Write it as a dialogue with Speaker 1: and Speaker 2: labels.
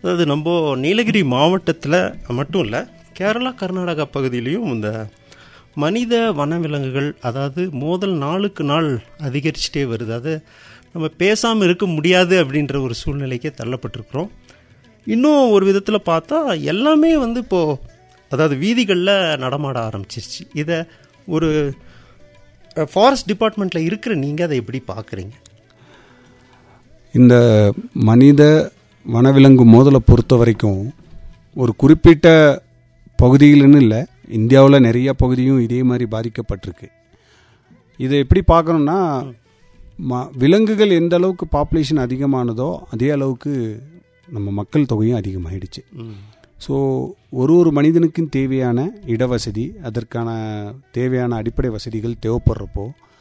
Speaker 1: அதாவது நம்ம நீலகிரி மாவட்டத்தில் மட்டும் இல்லை கேரளா கர்நாடகா பகுதியிலையும் இந்த மனித வனவிலங்குகள் அதாவது மோதல் நாளுக்கு நாள் அதிகரிச்சுட்டே வருது அது நம்ம பேசாமல் இருக்க முடியாது அப்படின்ற ஒரு சூழ்நிலைக்கே தள்ளப்பட்டிருக்கிறோம் இன்னும் ஒரு விதத்தில் பார்த்தா எல்லாமே வந்து இப்போது அதாவது வீதிகளில் நடமாட ஆரம்பிச்சிருச்சு இதை ஒரு ஃபாரஸ்ட் டிபார்ட்மெண்ட்டில் இருக்கிற நீங்கள் அதை எப்படி பார்க்குறீங்க
Speaker 2: இந்த மனித வனவிலங்கு மோதலை பொறுத்த வரைக்கும் ஒரு குறிப்பிட்ட பகுதியிலன்னு இல்லை இந்தியாவில் நிறைய பகுதியும் இதே மாதிரி பாதிக்கப்பட்டிருக்கு இதை எப்படி பார்க்கணும்னா ம விலங்குகள் எந்த அளவுக்கு பாப்புலேஷன் அதிகமானதோ அதே அளவுக்கு நம்ம மக்கள் தொகையும் அதிகமாகிடுச்சு ஸோ ஒரு ஒரு மனிதனுக்கும் தேவையான இடவசதி அதற்கான தேவையான அடிப்படை வசதிகள் தேவைப்படுறப்போ